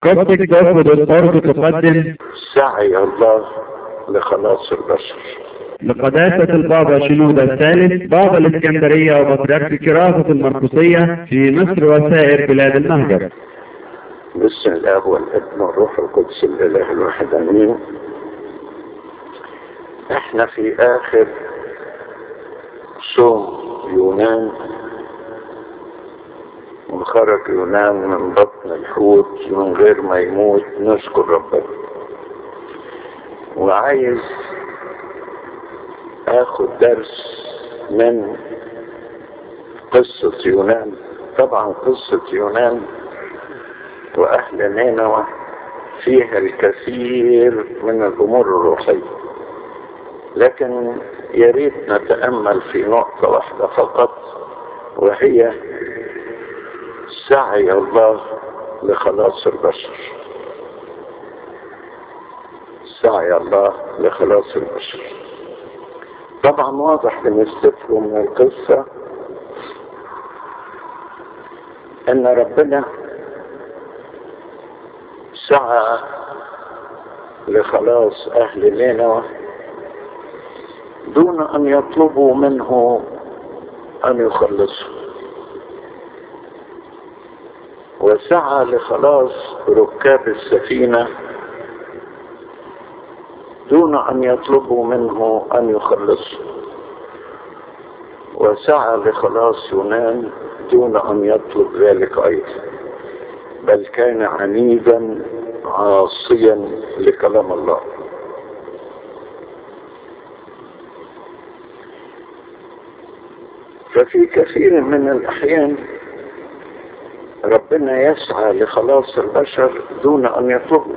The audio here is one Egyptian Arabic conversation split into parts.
قصدك تاخد الأرض تقدم سعي الله لخلاص البشر لقداسة البابا شنودة الثالث بابا الإسكندرية وبطريرك كراسة المرقسية في مصر وسائر بلاد المهجر بسم الله والابن والروح القدس الاله الواحد امين احنا في اخر صوم يونان وخرج يونان من بطن الحوت من غير ما يموت نشكر ربنا وعايز اخد درس من قصة يونان طبعا قصة يونان واهل نينوى فيها الكثير من الامور الروحية لكن يا ريت نتأمل في نقطة واحدة فقط وهي سعي الله لخلاص البشر سعي الله لخلاص البشر طبعا واضح من السفر ومن القصة ان ربنا سعى لخلاص اهل نينوى دون ان يطلبوا منه ان يخلصوا وسعى لخلاص ركاب السفينة دون ان يطلبوا منه ان يخلصوا وسعى لخلاص يونان دون ان يطلب ذلك ايضا بل كان عنيدا عاصيا لكلام الله ففي كثير من الاحيان ربنا يسعى لخلاص البشر دون ان يطلبوا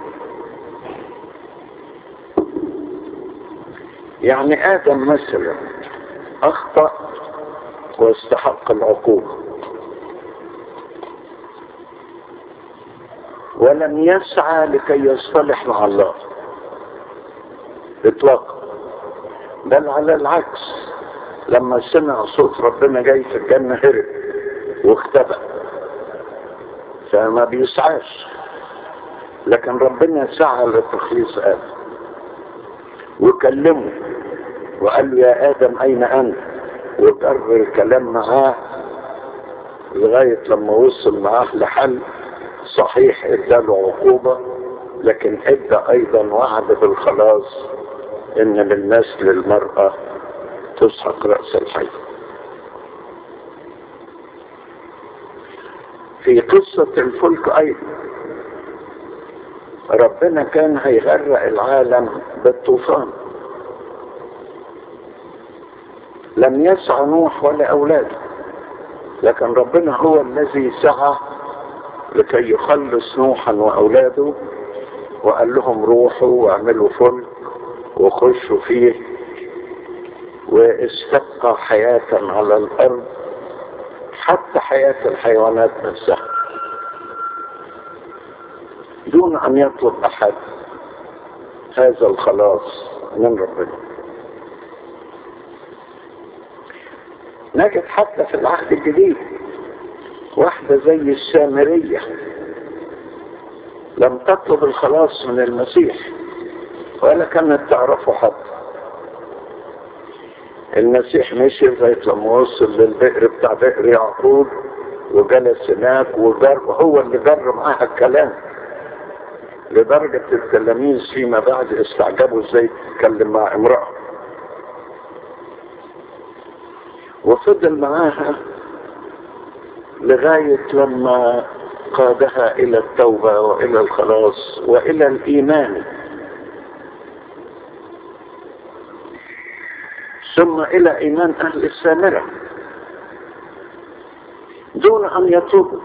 يعني ادم مثلا اخطا واستحق العقوبه ولم يسعى لكي يصطلح مع الله اطلاقا بل على العكس لما سمع صوت ربنا جاي في الجنة هرب واختبأ فما بيسعاش لكن ربنا سعى لتخليص آدم وكلمه وقال له يا آدم أين أنت وكرر الكلام معاه لغاية لما وصل معاه لحل صحيح اداله عقوبة لكن ادى ايضا وعد بالخلاص ان للنسل المرأة تسحق رأس الحي في قصة الفلك ايضا ربنا كان هيغرق العالم بالطوفان لم يسعى نوح ولا اولاده لكن ربنا هو الذي سعى لكي يخلص نوحا واولاده وقال لهم روحوا واعملوا فلك وخشوا فيه واستبقى حياة على الارض حتى حياة الحيوانات نفسها دون ان يطلب احد هذا الخلاص من ربنا نجد حتى في العهد الجديد واحدة زي السامرية لم تطلب الخلاص من المسيح ولا كانت تعرفه حتى المسيح مشي لغاية لما وصل للبئر بتاع بئر يعقوب وجلس هناك وجر هو اللي جر معاها الكلام لدرجة التلاميذ فيما بعد استعجبوا ازاي تتكلم مع امرأة وفضل معاها لغاية لما قادها إلى التوبة وإلى الخلاص وإلى الإيمان ثم إلى إيمان أهل السامرة دون أن يتوبوا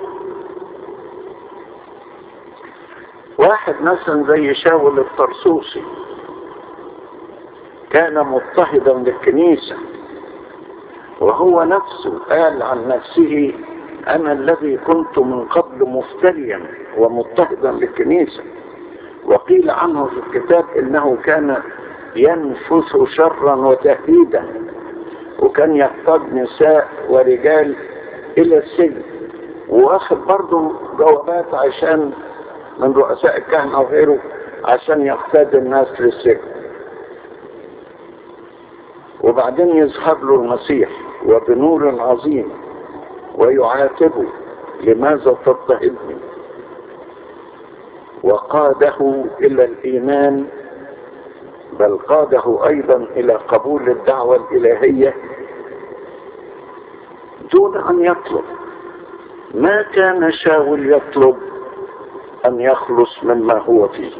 واحد مثلا زي شاول الطرسوسي كان مضطهدا للكنيسة وهو نفسه قال عن نفسه أنا الذي كنت من قبل مفتريا ومضطهدا للكنيسة وقيل عنه في الكتاب إنه كان ينفث شرا وتهديدا وكان يقتاد نساء ورجال إلى السجن واخد برضه جوابات عشان من رؤساء الكهنة وغيره عشان يقتاد الناس للسجن وبعدين يظهر له المسيح وبنور عظيم ويعاتبه لماذا تضطهدني وقاده الى الايمان بل قاده ايضا الى قبول الدعوه الالهيه دون ان يطلب ما كان شاول يطلب ان يخلص مما هو فيه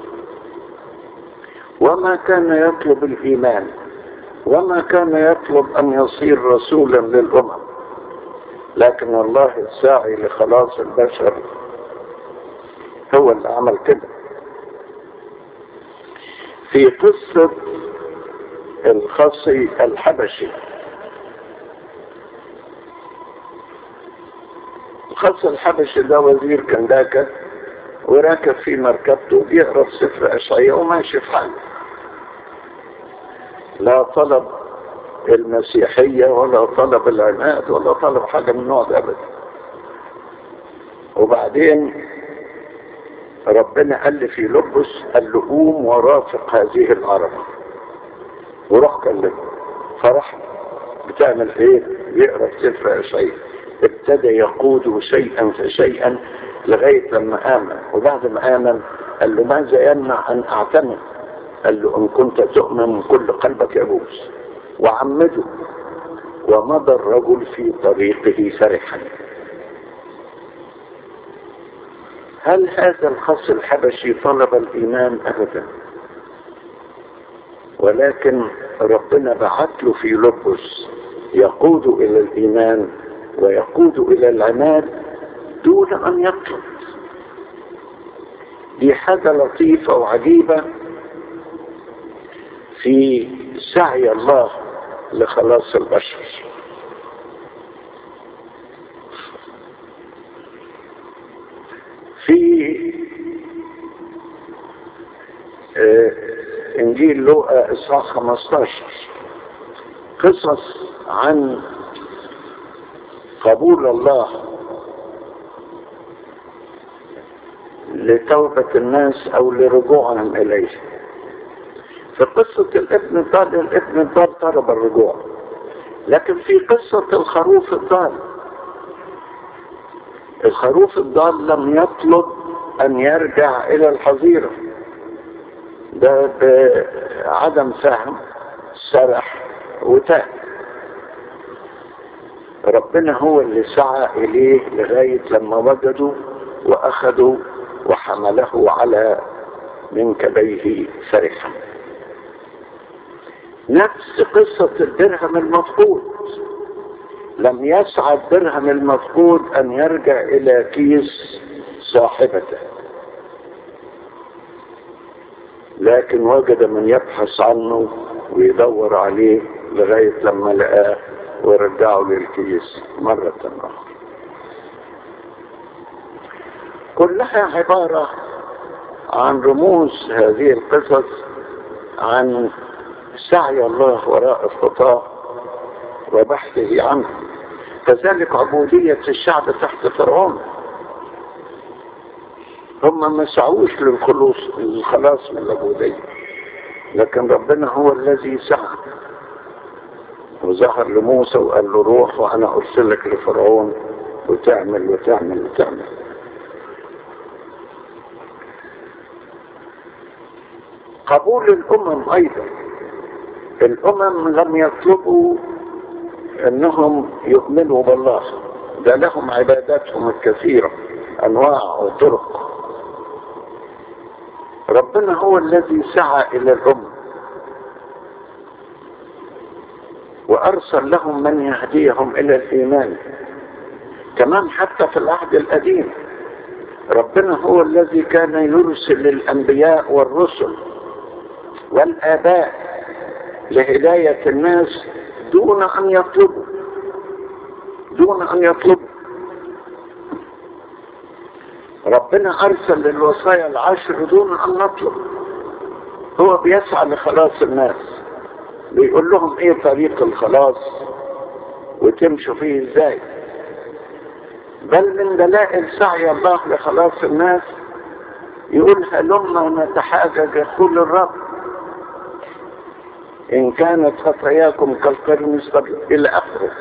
وما كان يطلب الايمان وما كان يطلب ان يصير رسولا للامم لكن الله الساعي لخلاص البشر هو اللي عمل كده في قصة الخصي الحبشي الخصي الحبشي ده وزير كنداكة وراكب في مركبته بيقرا في سفر اشعياء وماشي في حاله لا طلب المسيحية ولا طلب العناد ولا طلب حاجة من النوع ده أبدا وبعدين ربنا قال لي في لبس قال له قوم ورافق هذه العرب وروح كلمه فرح بتعمل ايه بيقرا في سفر اشعياء ابتدى يقود شيئا فشيئا لغايه لما امن وبعد ما امن قال له ماذا يمنع ان اعتمد قال له ان كنت تؤمن من كل قلبك يجوز وعمده ومضى الرجل في طريقه فرحا هل هذا الخص الحبشي طلب الايمان ابدا ولكن ربنا بعت له في لبس يقود الى الايمان ويقود الى العناد دون ان يطلب دي حاجة لطيفة وعجيبة في سعي الله لخلاص البشر في آه انجيل لوقا اصحاح 15 قصص عن قبول الله لتوبة الناس او لرجوعهم اليه في قصة الابن الضال الابن الضال طلب الرجوع لكن في قصة الخروف الضال الخروف الضال لم يطلب ان يرجع الى الحظيرة ده بعدم فهم سرح وتاه ربنا هو اللي سعى اليه لغاية لما وجدوا واخذوا وحمله على منكبيه فرحا نفس قصة الدرهم المفقود لم يسعى الدرهم المفقود ان يرجع الى كيس صاحبته لكن وجد من يبحث عنه ويدور عليه لغاية لما لقاه ورجعه للكيس مرة أخرى كلها عبارة عن رموز هذه القصص عن سعي الله وراء الخطاة وبحثه عنه كذلك عبودية الشعب تحت فرعون هم ما سعوش للخلوص للخلاص من العبودية لكن ربنا هو الذي سعى وظهر لموسى وقال له روح وانا ارسلك لفرعون وتعمل وتعمل وتعمل قبول الامم ايضا الامم لم يطلبوا انهم يؤمنوا بالله ده لهم عباداتهم الكثيرة انواع وطرق ربنا هو الذي سعى الى الامم وارسل لهم من يهديهم الى الايمان كمان حتى في العهد القديم ربنا هو الذي كان يرسل الانبياء والرسل والاباء لهداية الناس دون ان يطلبوا دون ان يطلبوا ربنا ارسل للوصايا العشر دون ان نطلب هو بيسعى لخلاص الناس بيقول لهم ايه طريق الخلاص وتمشوا فيه ازاي بل من دلائل سعي الله لخلاص الناس يقول هلما نتحاجج يقول الرب إن كانت خطاياكم كالقرمز إلى آخره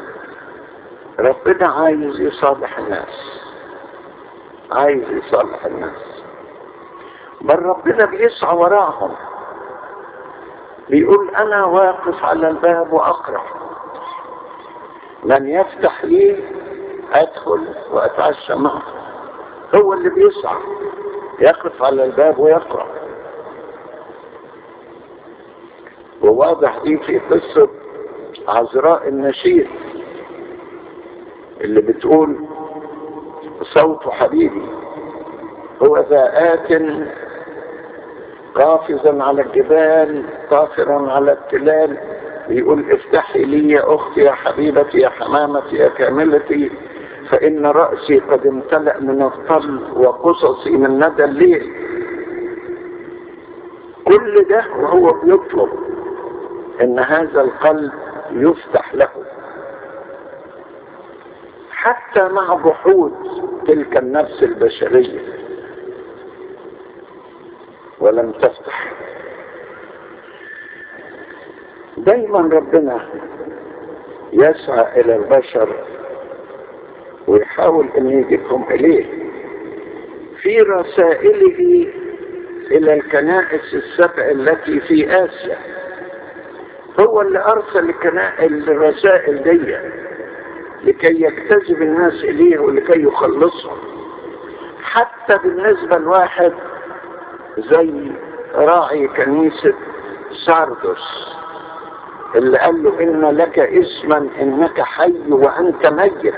ربنا عايز يصالح الناس عايز يصالح الناس بل ربنا بيسعى وراهم بيقول أنا واقف على الباب وأقرأ من يفتح لي أدخل وأتعشى معه هو اللي بيسعى يقف على الباب ويقرأ وواضح دي في قصة عذراء النشيد اللي بتقول صوت حبيبي هو ذا آت قافزا على الجبال طافرا على التلال بيقول افتحي لي يا اختي يا حبيبتي يا حمامتي يا كاملتي فان راسي قد امتلا من الطل وقصصي من ندى الليل كل ده وهو بيطلب ان هذا القلب يفتح له حتى مع جحود تلك النفس البشريه ولم تفتح دايما ربنا يسعى الى البشر ويحاول ان يجيبهم اليه في رسائله الى الكنائس السبع التي في اسيا هو اللي ارسل الرسائل دي لكي يجتذب الناس اليه ولكي يخلصهم حتى بالنسبه لواحد زي راعي كنيسه ساردوس اللي قال له ان لك اسما انك حي وانت ميت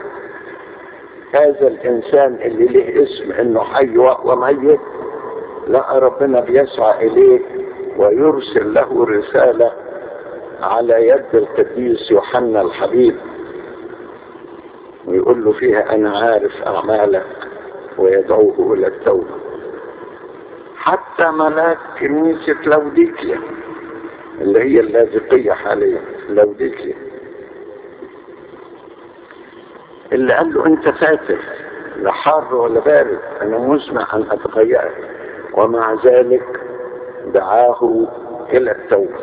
هذا الانسان اللي له اسم انه حي وميت لا ربنا بيسعى اليه ويرسل له رسالة على يد القديس يوحنا الحبيب ويقول له فيها انا عارف اعمالك ويدعوه الى التوبة حتى ملاك كنيسة لوديكيا اللي هي اللاذقية حاليا لوديكيا اللي قال له انت فاتر لا حار ولا بارد انا مزمع ان اتغيرك ومع ذلك دعاه الى التوبة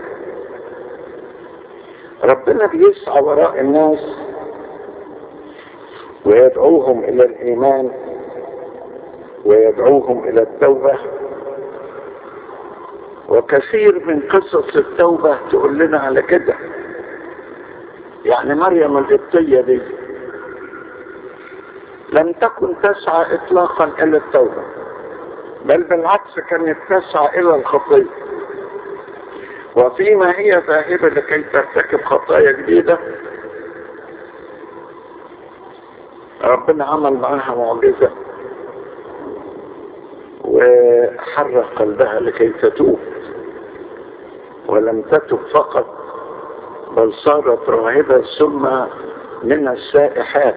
ربنا بيسعى وراء الناس ويدعوهم الى الايمان ويدعوهم الى التوبة وكثير من قصص التوبة تقول لنا على كده يعني مريم القبطية دي لم تكن تسعى اطلاقا الى التوبة بل بالعكس كانت تسعى الى الخطية وفيما هي ذاهبة لكي ترتكب خطايا جديدة ربنا عمل معها معجزة وحرك قلبها لكي تتوب ولم تتب فقط بل صارت راهبة ثم من السائحات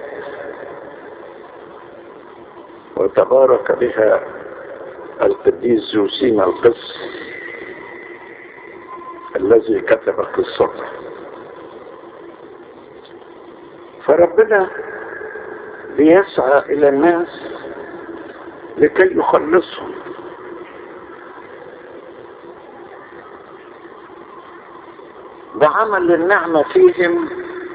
وتبارك بها القديس زوسيما القس الذي كتب قصته فربنا بيسعى الى الناس لكي يخلصهم بعمل النعمة فيهم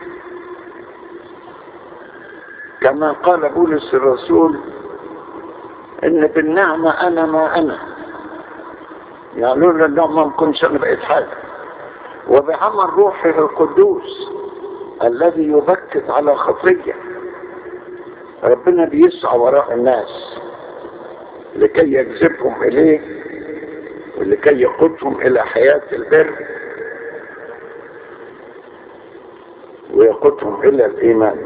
كما قال بولس الرسول ان بالنعمة انا ما انا يعني لولا النعمة ما كنتش انا بقيت حاجة وبعمل روحه القدوس الذي يبكت على خطية ربنا بيسعى وراء الناس لكي يجذبهم اليه ولكي يقودهم الى حياة البر ويقودهم الى الايمان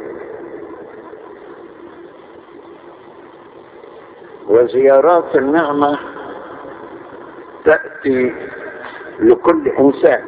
وزيارات النعمة تأتي لكل إنسان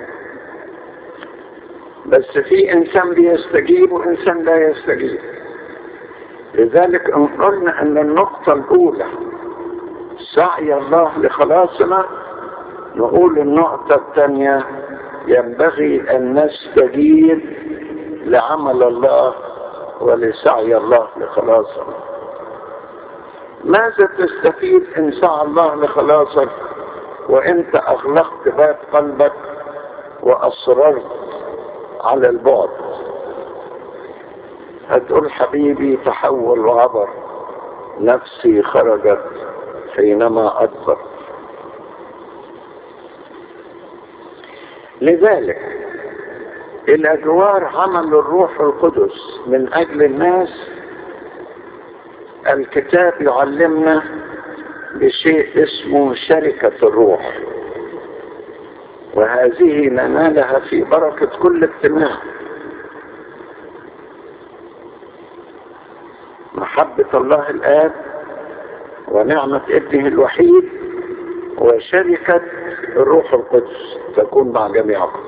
بس في إنسان بيستجيب وإنسان لا يستجيب لذلك إن قلنا أن النقطة الأولى سعي الله لخلاصنا نقول النقطة الثانية ينبغي أن نستجيب لعمل الله ولسعي الله لخلاصنا ماذا تستفيد إن سعى الله لخلاصك وإنت أغلقت باب قلبك وأصررت على البعد هتقول حبيبي تحول وعبر نفسي خرجت حينما أدبر لذلك إلى جوار عمل الروح القدس من أجل الناس الكتاب يعلمنا بشيء اسمه شركة الروح وهذه ننالها في بركة كل اجتماع محبة الله الآب ونعمة ابنه الوحيد وشركة الروح القدس تكون مع جميعكم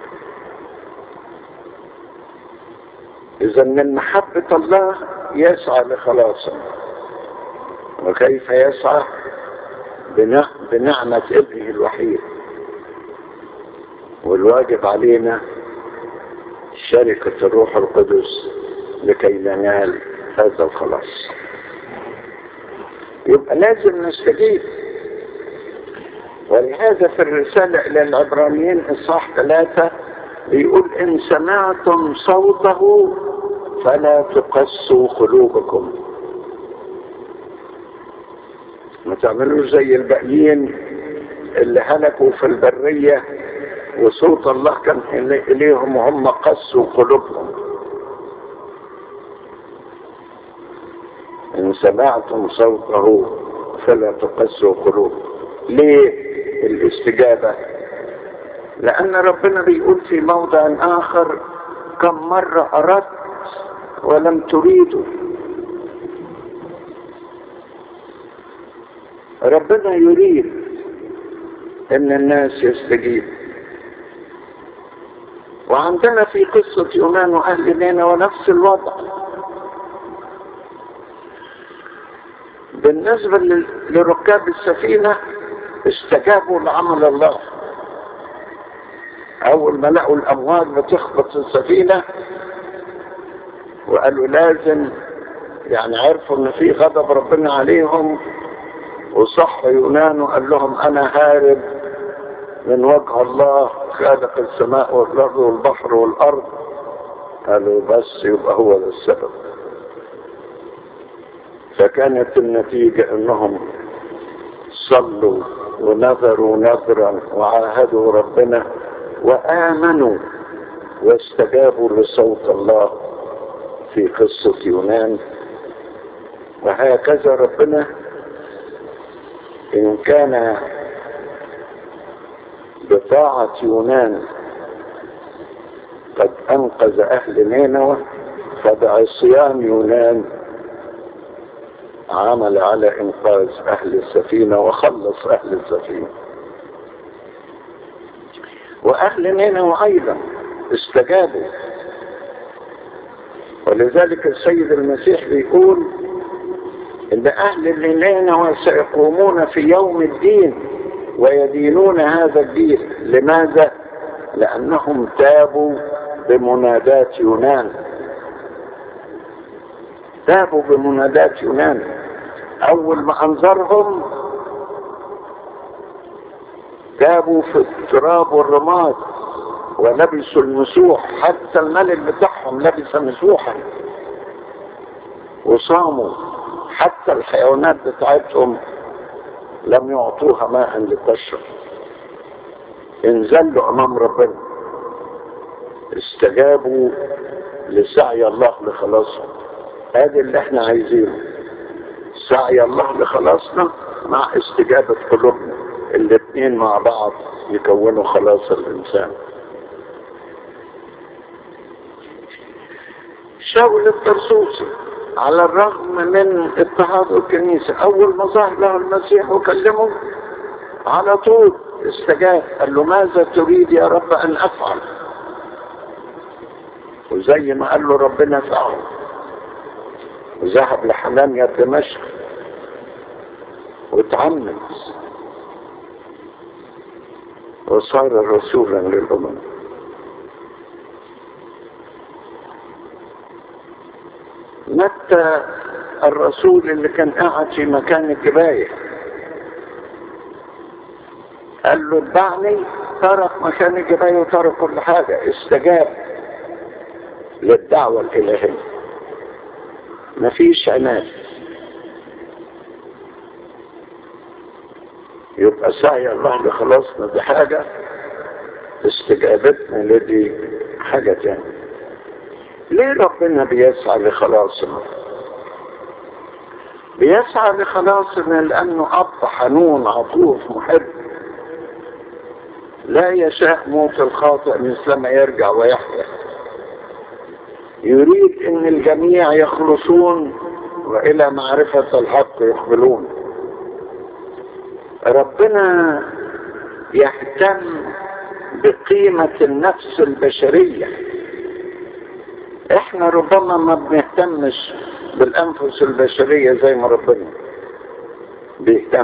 إذا من محبة الله يسعى لخلاصه وكيف يسعى بنعمة ابنه الوحيد والواجب علينا شركة الروح القدس لكي ننال هذا الخلاص يبقى لازم نستجيب ولهذا في الرسالة إلى العبرانيين إصحاح ثلاثة بيقول إن سمعتم صوته فلا تقسوا قلوبكم ما تعملوش زي الباقيين اللي هلكوا في البرية وصوت الله كان إليهم وهم قسوا قلوبهم إن سمعتم صوته فلا تقسوا قلوبكم ليه الاستجابة لأن ربنا بيقول في موضع آخر كم مرة أردت ولم تريدوا ربنا يريد ان الناس يستجيب وعندنا في قصة يونان واهل نينوى ونفس الوضع بالنسبة لركاب السفينة استجابوا لعمل الله اول ما لقوا الامواج بتخبط السفينة وقالوا لازم يعني عرفوا ان في غضب ربنا عليهم وصح يونان وقال لهم انا هارب من وجه الله خالق السماء والارض والبحر والارض قالوا بس يبقى هو ده السبب فكانت النتيجة انهم صلوا ونذروا نذرا وعاهدوا ربنا وامنوا واستجابوا لصوت الله في قصة يونان وهكذا ربنا إن كان بطاعة يونان قد أنقذ أهل نينوى فبعصيان يونان عمل على إنقاذ أهل السفينة وخلص أهل السفينة وأهل نينوى أيضا استجابوا ولذلك السيد المسيح بيقول ان اهل نينوى سيقومون في يوم الدين ويدينون هذا الدين لماذا لانهم تابوا بمنادات يونان تابوا بمنادات يونان اول ما انظرهم تابوا في التراب والرماد ولبسوا المسوح حتى الملك بتاعهم لبس مسوحا وصاموا حتى الحيوانات بتاعتهم لم يعطوها ماء لتشرب انزلوا امام ربنا استجابوا لسعي الله لخلاصهم هذا اللي احنا عايزينه سعي الله لخلاصنا مع استجابة قلوبنا الاثنين مع بعض يكونوا خلاص الانسان شاول الترسوسي على الرغم من اضطهاد الكنيسة أول ما ظهر له المسيح وكلمه على طول استجاب قال له ماذا تريد يا رب أن أفعل وزي ما قال له ربنا فعل وذهب لحنانيا دمشق واتعمد وصار رسولا للأمم متى الرسول اللي كان قاعد في مكان الجباية قال له اتبعني ترك مكان الجباية وترك كل حاجة استجاب للدعوة الإلهية مفيش عناد يبقى سعي الله لخلاصنا دي حاجة استجابتنا لدي حاجة تانية ليه ربنا بيسعى لخلاصنا بيسعى لخلاصنا لأنه أب حنون عطوف محب لا يشاء موت الخاطئ مثلما يرجع ويحيا يريد ان الجميع يخلصون والى معرفة الحق يقبلون ربنا يهتم بقيمة النفس البشرية احنا ربما ما بنهتمش بالانفس البشرية زي ما ربنا بيهتم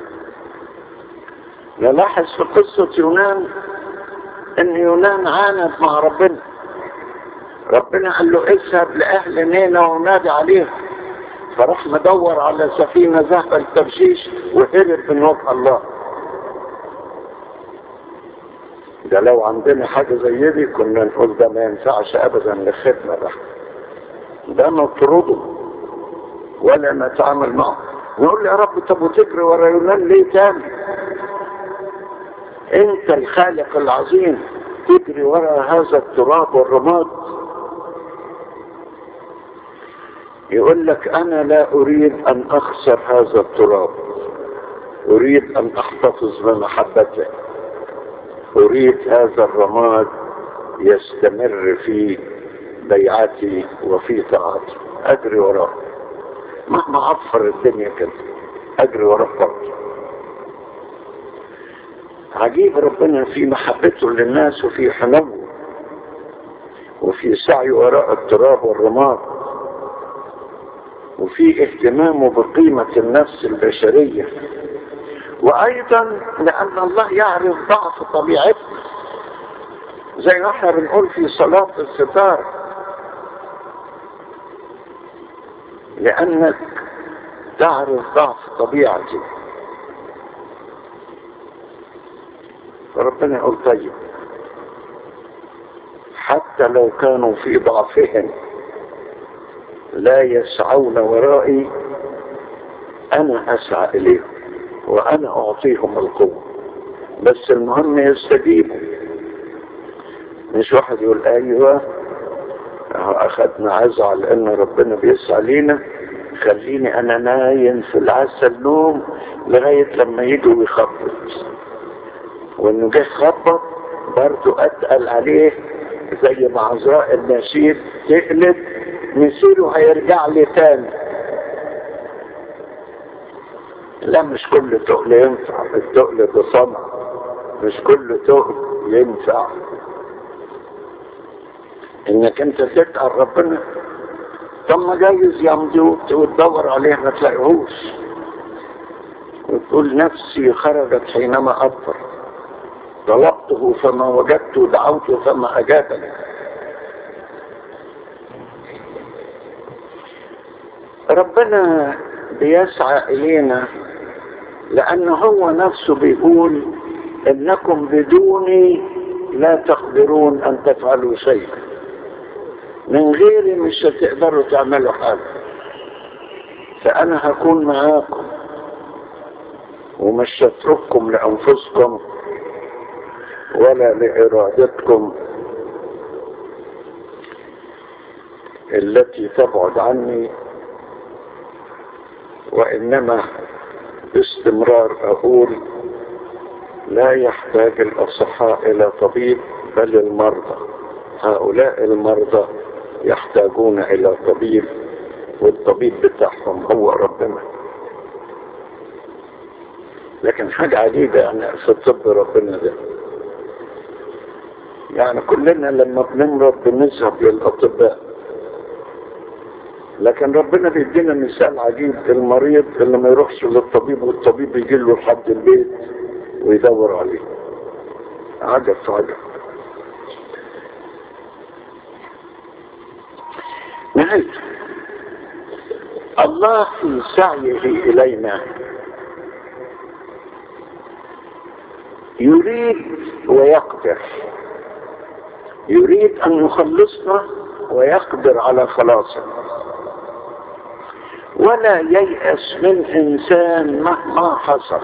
نلاحظ في قصة يونان ان يونان عاند مع ربنا ربنا قال له اذهب لأهل نينا ونادي عليهم فراح مدور على سفينة ذهب الترشيش وهرب من وجه الله ده لو عندنا حاجة زي دي كنا نقول ده ما ينفعش ابدا للخدمة ده ده نطرده ولا نتعامل معه نقول يا رب طب وتجري ورا يونان ليه تاني انت الخالق العظيم تجري ورا هذا التراب والرماد يقول لك انا لا اريد ان اخسر هذا التراب اريد ان احتفظ بمحبته اريد هذا الرماد يستمر في بيعتي وفي طاعتي اجري وراه مهما عفر الدنيا كده اجري وراه برضه عجيب ربنا في محبته للناس وفي حنوه وفي سعيه وراء التراب والرماد وفي اهتمامه بقيمة النفس البشرية وأيضا لأن الله يعرف ضعف طبيعتنا زي ما احنا بنقول في صلاة الستار لأنك تعرف ضعف طبيعتي فربنا يقول طيب حتى لو كانوا في ضعفهم لا يسعون ورائي انا اسعى اليهم وانا اعطيهم القوة بس المهم يستجيبوا مش واحد يقول ايوه اخدنا عزة لان ربنا بيسعى لينا خليني انا نايم في العسل نوم لغاية لما يجوا ويخبط وانه جه خبط برضه اتقل عليه زي ما عذراء النشيد تقلب مسيره هيرجع لي تاني لا مش كل تقل ينفع التقل ده صنع مش كل تقل ينفع انك انت تتقل ربنا طب ما جايز يمضي وتدور عليه ما تلاقيهوش وتقول نفسي خرجت حينما أبطر طلبته فما وجدته دعوته فما أجابني ربنا بيسعى إلينا لأن هو نفسه بيقول إنكم بدوني لا تقدرون أن تفعلوا شيئا من غيري مش هتقدروا تعملوا حاجة فأنا هكون معاكم ومش هترككم لأنفسكم ولا لإرادتكم التي تبعد عني وإنما باستمرار أقول لا يحتاج الأصحاء إلى طبيب بل المرضى هؤلاء المرضى يحتاجون إلى طبيب والطبيب بتاعهم هو ربنا لكن حاجة عجيبة يعني في طب ربنا ده يعني كلنا لما بنمرض بنذهب للأطباء لكن ربنا بيدينا مثال عجيب المريض اللي ما يروحش للطبيب والطبيب يجي له لحد البيت ويدور عليه عجب عجب نهاية الله في سعيه إلينا يريد ويقدر يريد أن يخلصنا ويقدر على خلاصنا ولا ييأس من إنسان مهما حصل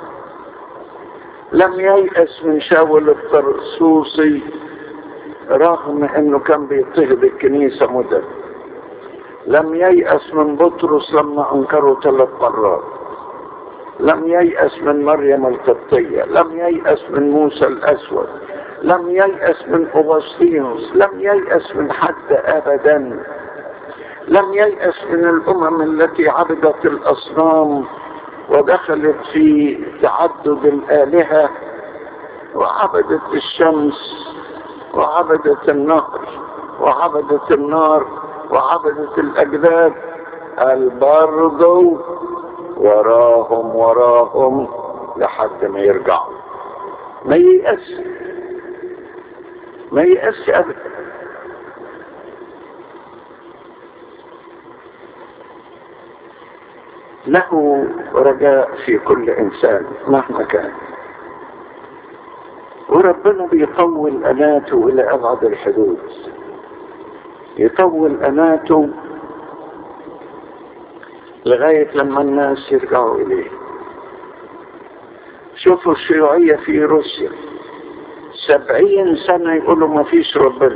لم ييأس من شاول الطرسوسي رغم انه كان بيضطهد الكنيسة مدة لم ييأس من بطرس لما انكروا ثلاث مرات لم ييأس من مريم القبطية لم ييأس من موسى الأسود لم ييأس من أغسطينوس لم ييأس من حد أبدا لم ييأس من الأمم التي عبدت الأصنام ودخلت في تعدد الآلهة وعبدت الشمس وعبدت النهر وعبدت النار وعبدت الأجداد البرضو وراهم وراهم لحد ما يرجعوا ما ييأس ما ييأس أبدا له رجاء في كل إنسان مهما كان وربنا بيطول أناته إلى أبعد الحدود يطول أناته لغاية لما الناس يرجعوا إليه شوفوا الشيوعية في روسيا سبعين سنة يقولوا ما فيش ربنا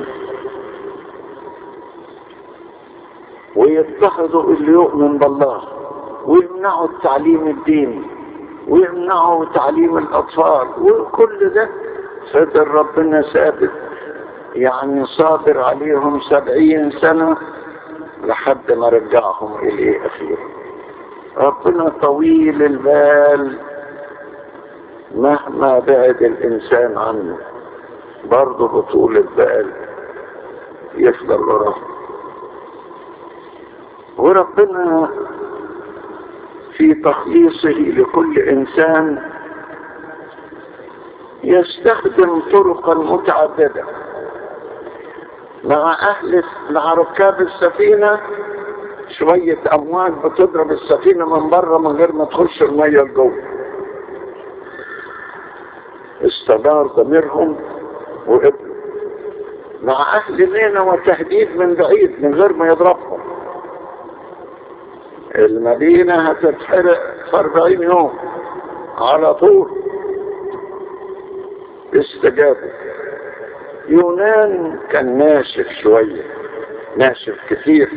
ويضطهدوا اللي يؤمن بالله ويمنعوا التعليم الديني ويمنعوا تعليم الأطفال وكل ده فضل ربنا ثابت يعني صابر عليهم سبعين سنة لحد ما رجعهم إليه أخيرا ربنا طويل البال مهما بعد الإنسان عنه برضه بطول البال يفضل وراه وربنا في تخليصه لكل إنسان يستخدم طرقا متعددة مع أهل مع ركاب السفينة شوية أمواج بتضرب السفينة من بره من غير ما تخش المية لجوه استدار ضميرهم وقبلوا مع أهل مينا وتهديد من بعيد من غير ما يضربهم المدينة هتتحرق في 40 يوم على طول استجابوا يونان كان ناشف شوية ناشف كثير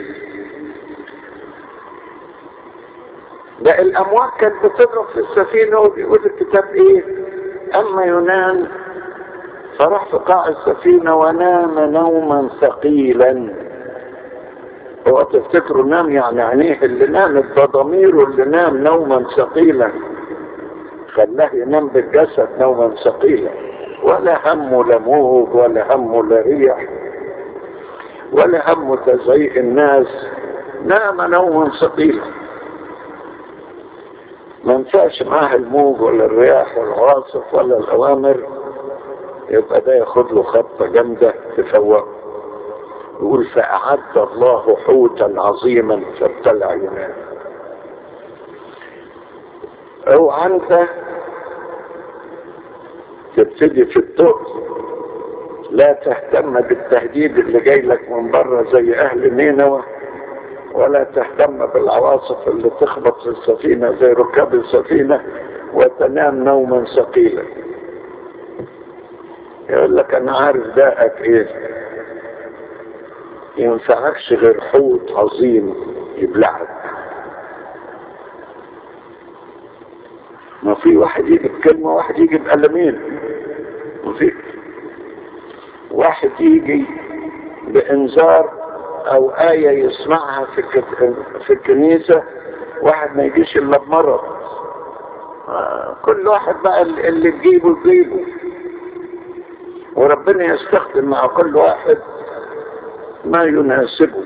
ده الأمواج كانت بتضرب في السفينة وبيقول الكتاب إيه أما يونان فراح في قاع السفينة ونام نوما ثقيلا هو تفتكروا نام يعني عينيه اللي نامت ده ضميره اللي نام نوما ثقيلا خلاه ينام بالجسد نوما ثقيلا ولا همه لا موج ولا همه لا ريح ولا همه تزعيق الناس نام نوما ثقيلا ما ينفعش معاه الموج ولا الرياح والعواصف ولا الأوامر يبقى ده ياخد له خطة جامدة تفوقه يقول فأعد الله حوتا عظيما فابتلع يونان او انت تبتدي في التقل لا تهتم بالتهديد اللي جاي لك من بره زي اهل نينوى ولا تهتم بالعواصف اللي تخبط في السفينة زي ركاب السفينة وتنام نوما ثقيلا يقول لك انا عارف داءك ايه ينفعكش غير حوت عظيم يبلعك ما في واحد يجي بكلمة واحد يجي بقلمين ما في واحد يجي بإنذار أو آية يسمعها في في الكنيسة واحد ما يجيش إلا بمرض كل واحد بقى اللي تجيبه تجيبه وربنا يستخدم مع كل واحد ما يناسبه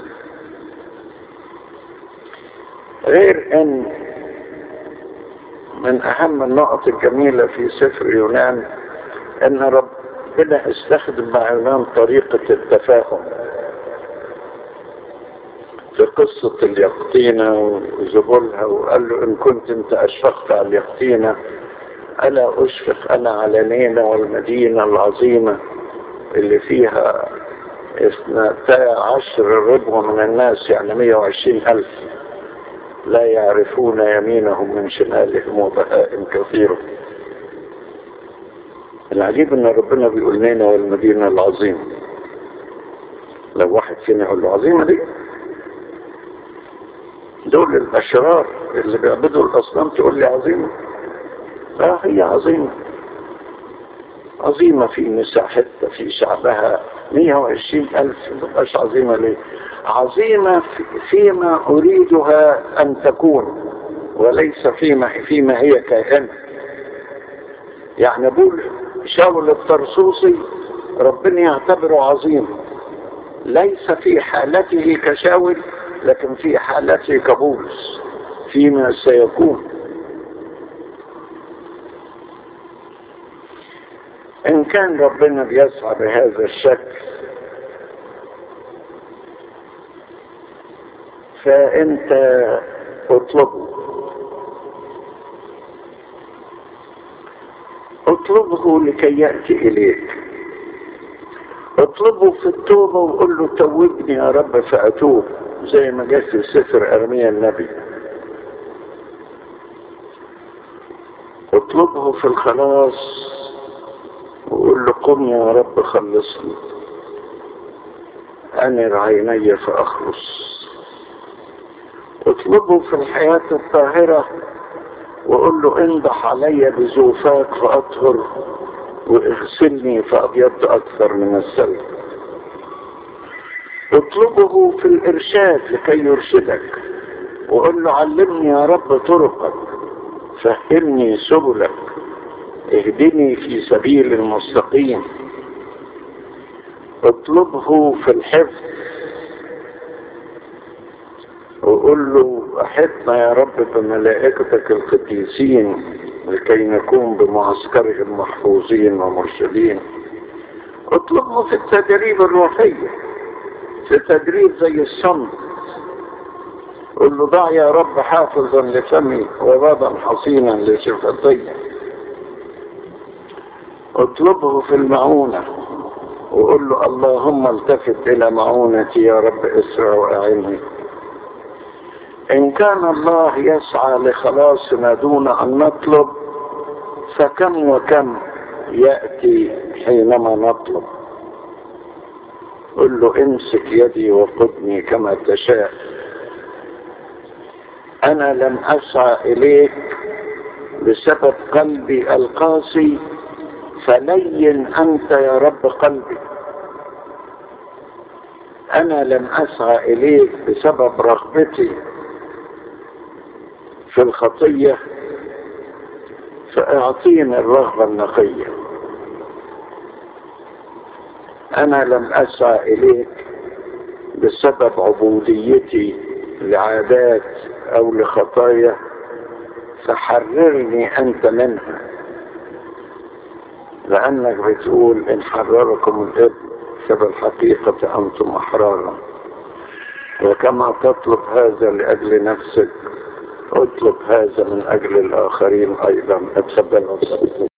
غير ان من اهم النقط الجميلة في سفر يونان ان ربنا استخدم مع يونان طريقة التفاهم في قصة اليقطينة وزبولها وقال له إن كنت أنت أشفقت على اليقطينة ألا أشفق أنا على نينة والمدينة العظيمة اللي فيها اثنتا عشر ربع من الناس يعني مية وعشرين ألف لا يعرفون يمينهم من شمالهم وبهائم كثيرة العجيب ان ربنا بيقول لنا والمدينة العظيمة لو واحد فينا يقول له عظيمة دي دول الأشرار اللي بيعبدوا الأصنام تقول لي عظيمة لا هي عظيمة عظيمة في مساحتها في شعبها 120 ألف مبقاش عظيمة ليه عظيمة فيما أريدها أن تكون وليس فيما, فيما هي كائنة يعني بقول شاول الطرسوسي ربنا يعتبره عظيم ليس في حالته كشاول لكن في حالته كبولس فيما سيكون إن كان ربنا بيسعى بهذا الشكل فأنت اطلبه اطلبه لكي يأتي إليك اطلبه في التوبة وقول له توبني يا رب فأتوب زي ما جاء في سفر أرميا النبي اطلبه في الخلاص وقول له قم يا رب خلصني أنر عيني فأخلص اطلبه في الحياة الطاهرة وقول له انضح علي بزوفاك فأطهر واغسلني فأبيض أكثر من السلب اطلبه في الإرشاد لكي يرشدك وقول له علمني يا رب طرقك فهمني سبلك اهدني في سبيل المستقيم اطلبه في الحفظ وقول له احطنا يا رب بملائكتك القديسين لكي نكون بمعسكرهم محفوظين ومرشدين اطلبه في التدريب الروحي في تدريب زي الصمت قل له ضع يا رب حافظا لفمي وبابا حصينا لشفتي اطلبه في المعونة وقل له اللهم التفت الى معونتي يا رب اسرع واعني ان كان الله يسعى لخلاصنا دون ان نطلب فكم وكم يأتي حينما نطلب قل له امسك يدي وقدني كما تشاء انا لم اسعى اليك بسبب قلبي القاسي فلين انت يا رب قلبي انا لم اسعى اليك بسبب رغبتي في الخطية فاعطيني الرغبة النقية انا لم اسعى اليك بسبب عبوديتي لعادات او لخطايا فحررني انت منها لانك بتقول ان حرركم الابن فبالحقيقة انتم احرارا وكما تطلب هذا لاجل نفسك اطلب هذا من اجل الاخرين ايضا اتفضل